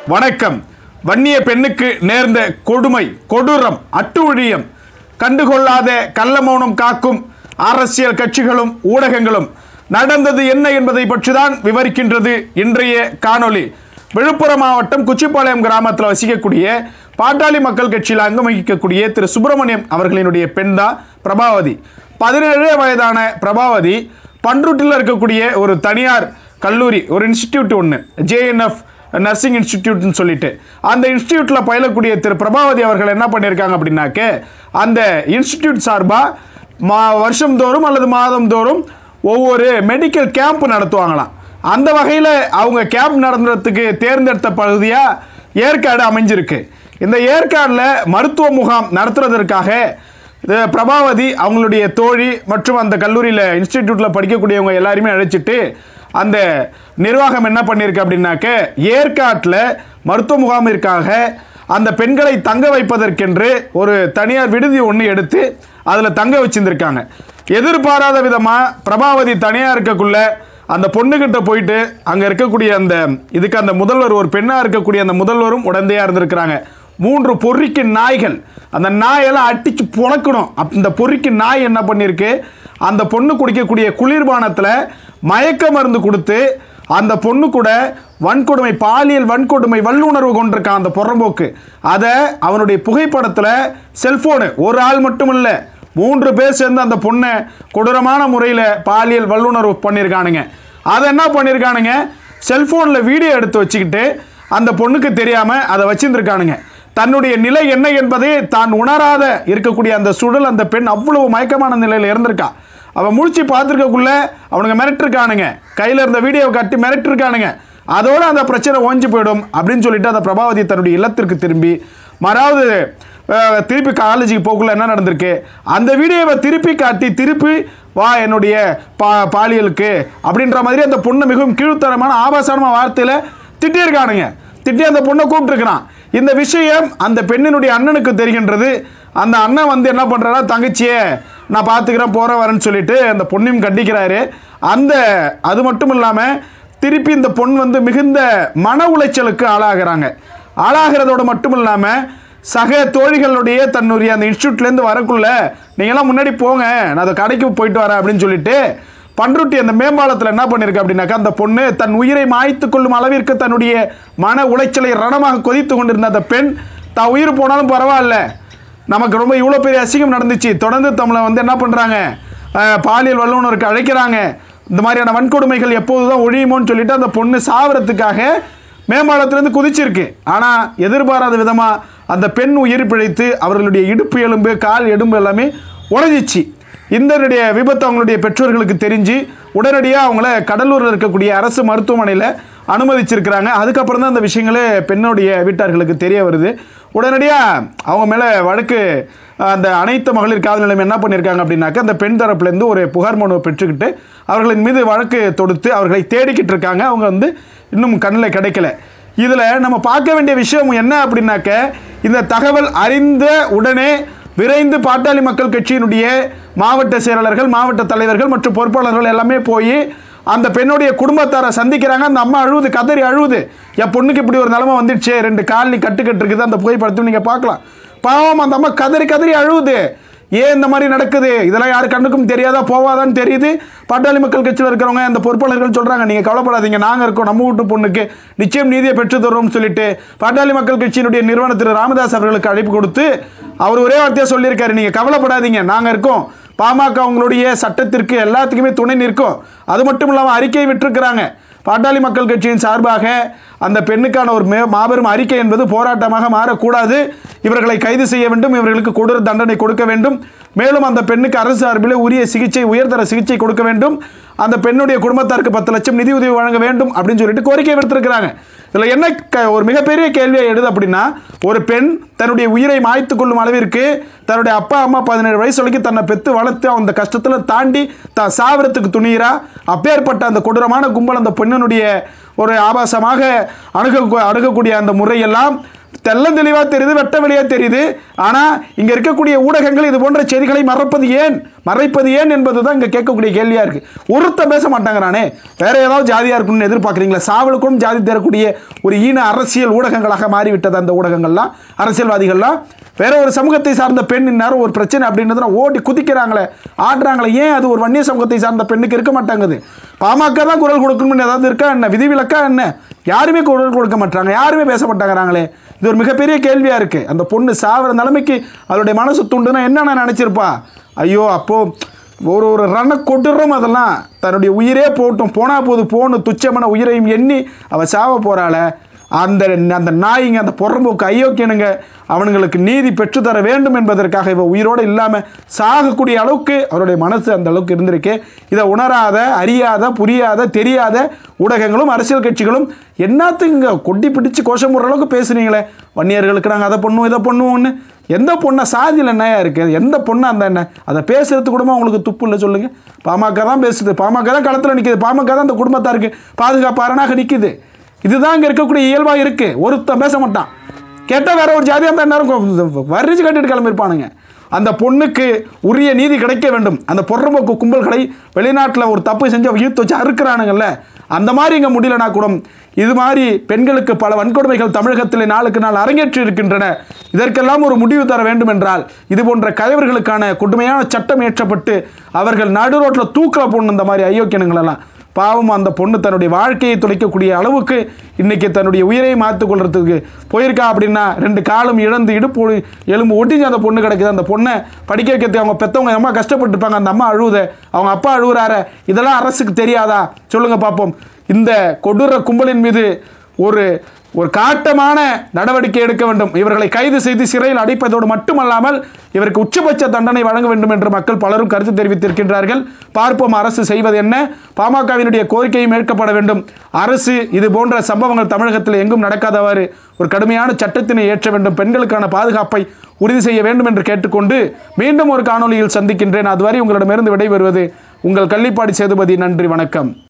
வணக்கம் வன்னிய பெண்ணுக்கு நேர்ந்த கொடுமை கொடூரம் அட்டுழியம் கண்டுகொள்ளாத கள்ள மௌனம் காக்கும் அரசியல் கட்சிகளும் ஊடகங்களும் நடந்தது என்ன என்பதை பற்றிதான் விவரிக்கின்றது இன்றைய காணொளி விழுப்புரம் மாவட்டம் குச்சிப்பாளையம் கிராமத்தில் வசிக்கக்கூடிய பாட்டாளி மக்கள் கட்சியில் அங்கம் வகிக்கக்கூடிய திரு சுப்பிரமணியம் அவர்களினுடைய பெண் தான் பிரபாவதி பதினேழு வயதான பிரபாவதி பன்ருட்டில் இருக்கக்கூடிய ஒரு தனியார் கல்லூரி ஒரு இன்ஸ்டிடியூட் ஒன்று ஜேஎன்எஃப் நர்சிங் இன்ஸ்டிடியூட்னு சொல்லிட்டு அந்த இன்ஸ்டிடியூட்டில் பயிலக்கூடிய திரு பிரபாவதி அவர்கள் என்ன பண்ணியிருக்காங்க அப்படின்னாக்க அந்த இன்ஸ்டிடியூட் சார்பாக மா வருஷம்தோறும் அல்லது மாதந்தோறும் ஒவ்வொரு மெடிக்கல் கேம்ப் நடத்துவாங்களாம் அந்த வகையில் அவங்க கேம்ப் நடத்துறதுக்கு தேர்ந்தெடுத்த பகுதியாக ஏற்காடு அமைஞ்சிருக்கு இந்த ஏற்காடில் மருத்துவ முகாம் நடத்துறதற்காக இது பிரபாவதி அவங்களுடைய தோழி மற்றும் அந்த கல்லூரியில் இன்ஸ்டிடியூட்டில் படிக்கக்கூடியவங்க எல்லாருமே அழைச்சிட்டு அந்த நிர்வாகம் என்ன பண்ணியிருக்கு அப்படின்னாக்க ஏற்காட்டில் மருத்துவ முகாமிற்காக அந்த பெண்களை தங்க வைப்பதற்கென்று ஒரு தனியார் விடுதி ஒன்று எடுத்து அதில் தங்க வச்சிருந்திருக்காங்க எதிர்பாராத விதமாக பிரபாவதி தனியாக இருக்கக்குள்ள அந்த பொண்ணுகிட்ட போயிட்டு அங்கே இருக்கக்கூடிய அந்த இதுக்கு அந்த முதல்வர் ஒரு பெண்ணாக இருக்கக்கூடிய அந்த முதல்வரும் உடந்தையாக இருந்திருக்கிறாங்க மூன்று பொறிக்கு நாய்கள் அந்த நாயெல்லாம் அடிச்சு புழக்கணும் அப் இந்த பொறிக்கு நாய் என்ன பண்ணியிருக்கு அந்த பொண்ணு குடிக்கக்கூடிய குளிர்பானத்தில் மயக்க மருந்து கொடுத்து அந்த பொண்ணு கூட வன்கொடுமை பாலியல் வன்கொடுமை வல்லுணர்வு கொண்டிருக்கான் அந்த புறம்போக்கு அதை அவனுடைய புகைப்படத்தில் செல்போனு ஒரு ஆள் மட்டும் இல்லை மூன்று பேர் சேர்ந்து அந்த பொண்ணை கொடூரமான முறையில் பாலியல் வல்லுணர்வு பண்ணியிருக்கானுங்க அதை என்ன பண்ணியிருக்கானுங்க செல்போனில் வீடியோ எடுத்து வச்சுக்கிட்டு அந்த பொண்ணுக்கு தெரியாமல் அதை வச்சிருந்துருக்கானுங்க தன்னுடைய நிலை என்ன என்பதை தான் உணராத இருக்கக்கூடிய அந்த சுழல் அந்த பெண் அவ்வளவு மயக்கமான நிலையில் இருந்திருக்கா அவன் முழிச்சு பார்த்துருக்கக்குள்ள அவனுங்க மிரட்டிருக்கானுங்க கையில் இருந்த வீடியோவை கட்டி மிரட்டிருக்கானுங்க அதோட அந்த பிரச்சனை ஓஞ்சி போயிடும் அப்படின்னு சொல்லிட்டு அந்த பிரபாவதி தன்னுடைய இல்லத்திற்கு திரும்பி மறாவது அஹ், திருப்பி காலேஜுக்கு போக்குள்ள என்ன நடந்திருக்கு அந்த வீடியோவை திருப்பி காட்டி திருப்பி வா என்னுடைய பா பாலியலுக்கு அப்படின்ற மாதிரி அந்த பொண்ணை மிகவும் கீழ்த்தரமான ஆபாசமான வார்த்தையில் திட்டியிருக்கானுங்க திட்டி அந்த பொண்ணை கூப்பிட்டுருக்கிறான் இந்த விஷயம் அந்த பெண்ணினுடைய அண்ணனுக்கு தெரிகின்றது அந்த அண்ணன் வந்து என்ன பண்ணுறாரா தங்கச்சியே நான் பார்த்துக்கிறேன் போகிறேன் வரேன்னு சொல்லிட்டு அந்த பொண்ணையும் கண்டிக்கிறாரு அந்த அது மட்டும் இல்லாமல் திருப்பி இந்த பொண் வந்து மிகுந்த மன உளைச்சலுக்கு ஆளாகிறாங்க ஆளாகிறதோடு மட்டும் இல்லாமல் சக தோழிகளுடைய தன்னுடைய அந்த இன்ஸ்டியூட்லேருந்து வரக்குள்ள நீங்களாம் முன்னாடி போங்க நான் அந்த கடைக்கு போயிட்டு வரேன் அப்படின்னு சொல்லிட்டு பன்ருட்டி அந்த மேம்பாலத்தில் என்ன பண்ணியிருக்கு அப்படின்னாக்கா அந்த பொண்ணு தன் உயிரை மாய்த்து கொள்ளும் அளவிற்கு தன்னுடைய மன உளைச்சலை ரணமாக கொதித்து கொண்டிருந்த அந்த பெண் தான் உயிர் போனாலும் பரவாயில்ல நமக்கு ரொம்ப இவ்வளோ பெரிய அசிங்கம் நடந்துச்சு தொடர்ந்து தமிழை வந்து என்ன பண்ணுறாங்க பாலியல் வல்லுநருக்கு அழைக்கிறாங்க இந்த மாதிரியான வன்கொடுமைகள் எப்போது தான் ஒழியுமோன்னு சொல்லிட்டு அந்த பொண்ணு சாவறதுக்காக மேம்பாலத்திலேருந்து குதிச்சிருக்கு ஆனால் எதிர்பாராத விதமாக அந்த பெண் உயிர் பிழைத்து அவர்களுடைய இடுப்பு எலும்பு கால் எலும்பு எல்லாமே உடஞ்சிச்சு இந்தனுடைய விபத்து அவங்களுடைய பெற்றோர்களுக்கு தெரிஞ்சு உடனடியாக அவங்கள கடலூரில் இருக்கக்கூடிய அரசு மருத்துவமனையில் அனுமதிச்சிருக்கிறாங்க அதுக்கப்புறம் தான் அந்த விஷயங்களே பெண்ணுடைய வீட்டார்களுக்கு தெரிய வருது உடனடியாக அவங்க மேலே வழக்கு அந்த அனைத்து மகளிர் காவல் நிலையம் என்ன பண்ணியிருக்காங்க அப்படின்னாக்க அந்த பெண் தரப்புலேருந்து ஒரு புகார் மனுவை பெற்றுக்கிட்டு அவர்களின் மீது வழக்கு தொடுத்து அவர்களை தேடிக்கிட்டு இருக்காங்க அவங்க வந்து இன்னும் கண்ணில் கிடைக்கல இதில் நம்ம பார்க்க வேண்டிய விஷயம் என்ன அப்படின்னாக்க இந்த தகவல் அறிந்த உடனே விரைந்து பாட்டாளி மக்கள் கட்சியினுடைய மாவட்ட செயலாளர்கள் மாவட்ட தலைவர்கள் மற்றும் பொறுப்பாளர்கள் எல்லாமே போய் அந்த பெண்ணுடைய குடும்பத்தாரை சந்திக்கிறாங்க அந்த அம்மா அழுவுது கதறி அழுவுது என் பொண்ணுக்கு இப்படி ஒரு நிலைமை வந்துடுச்சே ரெண்டு கால் நீ கட்டுக்கட்டு இருக்குது அந்த புகைப்படத்தையும் நீங்கள் பார்க்கலாம் பாவம் அந்த அம்மா கதறி கதறி அழுவுது ஏன் இந்த மாதிரி நடக்குது இதெல்லாம் யாரு கண்ணுக்கும் தெரியாதா போவாதான்னு தெரியுது பாட்டாளி மக்கள் கட்சியில் இருக்கிறவங்க அந்த பொறுப்பாளர்கள் சொல்கிறாங்க நீங்கள் கவலைப்படாதீங்க நாங்கள் இருக்கோம் நம்ம வீட்டு பொண்ணுக்கு நிச்சயம் நீதியை பெற்று தருவோம்னு சொல்லிட்டு பாட்டாளி மக்கள் கட்சியினுடைய நிறுவனர் திரு ராமதாஸ் அவர்களுக்கு அழைப்பு கொடுத்து அவர் ஒரே வார்த்தையாக சொல்லியிருக்காரு நீங்கள் கவலைப்படாதீங்க நாங்கள் இருக்கோம் பாமக அவங்களுடைய சட்டத்திற்கு எல்லாத்துக்குமே துணை நிற்கும் அது மட்டும் இல்லாமல் அறிக்கை விட்டிருக்கிறாங்க பாட்டாளி மக்கள் கட்சியின் சார்பாக அந்த பெண்ணுக்கான ஒரு மே மாபெரும் அறிக்கை என்பது போராட்டமாக மாறக்கூடாது இவர்களை கைது செய்ய வேண்டும் இவர்களுக்கு கொடூர தண்டனை கொடுக்க வேண்டும் மேலும் அந்த பெண்ணுக்கு அரசு சார்பில் உரிய சிகிச்சை உயர்தர சிகிச்சை கொடுக்க வேண்டும் அந்த பெண்ணுடைய குடும்பத்தாருக்கு பத்து லட்சம் நிதி உதவி வழங்க வேண்டும் அப்படின்னு சொல்லிட்டு கோரிக்கை விடுத்திருக்கிறாங்க இதில் என்ன க- ஒரு மிகப்பெரிய கேள்வியை எழுது அப்படின்னா ஒரு பெண் தன்னுடைய உயிரை மாய்த்து கொள்ளும் அளவிற்கு தன்னுடைய அப்பா அம்மா பதினேழு வயசு வரைக்கும் தன்னை பெற்று வளர்த்து அந்த கஷ்டத்தில் தாண்டி தான் சாவரத்துக்கு துணிகிறா அப்பேற்பட்ட அந்த கொடூரமான கும்பல் அந்த பெண்ணினுடைய ஒரு ஆபாசமாக அணுக அணுகக்கூடிய அந்த முறையெல்லாம் தெள்ள தெளிவாக தெரியுது வெட்ட வெளியாக தெரியுது ஆனால் இங்கே இருக்கக்கூடிய ஊடகங்கள் இது போன்ற செய்திகளை மறைப்பது ஏன் மறைப்பது ஏன் என்பது தான் இங்கே கேட்கக்கூடிய கேள்வியாக இருக்குது ஒருத்த பேச மாட்டாங்கிறானே வேற ஏதாவது ஜாதியாக இருக்கணும்னு எதிர்பார்க்குறீங்களா சாவலுக்கும் ஜாதி தரக்கூடிய ஒரு ஈன அரசியல் ஊடகங்களாக மாறிவிட்டது அந்த ஊடகங்கள்லாம் அரசியல்வாதிகள்லாம் வேற ஒரு சமூகத்தை சார்ந்த பெண் இந்நேரம் ஒரு பிரச்சனை அப்படின்றதுனா ஓடி குதிக்கிறாங்களே ஆடுறாங்களே ஏன் அது ஒரு வன்னிய சமூகத்தை சார்ந்த பெண்ணுக்கு இருக்க மாட்டாங்குது பாமக தான் குரல் கொடுக்கணும்னு ஏதாவது இருக்கா என்ன விதிவிலக்கா என்ன யாருமே குரல் கொடுக்க மாட்டாங்க யாருமே பேச மாட்டாங்கிறாங்களே இது ஒரு மிகப்பெரிய கேள்வியாக இருக்குது அந்த பொண்ணு சாவர நிலைமைக்கு அவருடைய மனசு துண்டுனா என்னென்ன நினச்சிருப்பா ஐயோ அப்போது ஒரு ஒரு ரண கொட்டுறோம் அதெல்லாம் தன்னுடைய உயிரே போட்டும் போனா போது போன்னு துச்சமான உயிரையும் எண்ணி அவள் சாவ போகிறாள அந்த அந்த நாய்ங்க அந்த புறம்போக்கு ஐயோக்கியனுங்க அவனுங்களுக்கு நீதி பெற்றுத்தர வேண்டும் என்பதற்காக இவ உயிரோடு இல்லாமல் சாகக்கூடிய அளவுக்கு அவருடைய மனசு அந்த அளவுக்கு இருந்திருக்கு இதை உணராத அறியாத புரியாத தெரியாத ஊடகங்களும் அரசியல் கட்சிகளும் என்னத்துங்க கொட்டி பிடிச்சு கோஷம் போடுற அளவுக்கு பேசுனீங்களே வன்னியர்களுக்கு நாங்கள் அதை பண்ணுவோம் இதை பண்ணுவோம்னு எந்த பொண்ணை சாதியில் என்னையா இருக்குது எந்த பொண்ணை அந்த என்ன அதை பேசுறது கூட உங்களுக்கு துப்பு இல்லை சொல்லுங்கள் பாமக தான் பேசுது பாமக தான் களத்தில் நிற்கிது பாமக தான் அந்த குடும்பத்தாருக்கு பாதுகாப்பு அரணாக நிற்கிது இதுதான் இங்கே இருக்கக்கூடிய இயல்பாக இருக்குது ஒருத்தன் பேச மாட்டான் கேட்டால் வேற ஒரு ஜாதியாக தான் நேரம் வரிச்சு கட்டிட்டு கிளம்பியிருப்பானுங்க அந்த பொண்ணுக்கு உரிய நீதி கிடைக்க வேண்டும் அந்த பொறம்போக்கு கும்பல்களை வெளிநாட்டில் ஒரு தப்பு செஞ்சு ஈர்த்து வச்சு அறுக்கிறானுங்கல்ல அந்த மாதிரி இங்கே முடியலனா கூட இது மாதிரி பெண்களுக்கு பல வன்கொடுமைகள் தமிழகத்தில் நாளுக்கு நாள் அரங்கேற்றி இருக்கின்றன இதற்கெல்லாம் ஒரு முடிவு தர வேண்டும் என்றால் இது போன்ற கயவர்களுக்கான கொடுமையான சட்டம் இயற்றப்பட்டு அவர்கள் நடு ரோட்டில் தூக்கில் போடணும் இந்த மாதிரி ஐயோக்கியனுங்களெல்லாம் பாவம் அந்த பொண்ணு தன்னுடைய வாழ்க்கையை துளைக்கக்கூடிய அளவுக்கு இன்னைக்கு தன்னுடைய உயிரை மாற்றிக் கொள்றதுக்கு போயிருக்கா அப்படின்னா ரெண்டு காலம் இழந்து இடுப்பு எலும்பு ஒட்டிஞ்சு அந்த பொண்ணு கிடக்குது அந்த பொண்ணை படிக்க வைக்கிறதுக்கு அவங்க பெற்றவங்க அம்மா கஷ்டப்பட்டுருப்பாங்க அந்த அம்மா அழுவுத அவங்க அப்பா அழுகுறாரு இதெல்லாம் அரசுக்கு தெரியாதா சொல்லுங்க பார்ப்போம் இந்த கொடூர கும்பலின் மீது ஒரு ஒரு காட்டமான நடவடிக்கை எடுக்க வேண்டும் இவர்களை கைது செய்து சிறையில் அடைப்பதோடு மட்டுமல்லாமல் இவருக்கு உச்சபட்ச தண்டனை வழங்க வேண்டும் என்று மக்கள் பலரும் கருத்து தெரிவித்திருக்கின்றார்கள் பார்ப்போம் அரசு செய்வது என்ன பாமகவினுடைய கோரிக்கையும் ஏற்கப்பட வேண்டும் அரசு இது போன்ற சம்பவங்கள் தமிழகத்தில் எங்கும் நடக்காதவாறு ஒரு கடுமையான சட்டத்தினை ஏற்ற வேண்டும் பெண்களுக்கான பாதுகாப்பை உறுதி செய்ய வேண்டும் என்று கேட்டுக்கொண்டு மீண்டும் ஒரு காணொளியில் சந்திக்கின்றேன் அதுவரை உங்களிடமிருந்து விடைபெறுவது உங்கள் கள்ளிப்பாடி சேதுபதி நன்றி வணக்கம்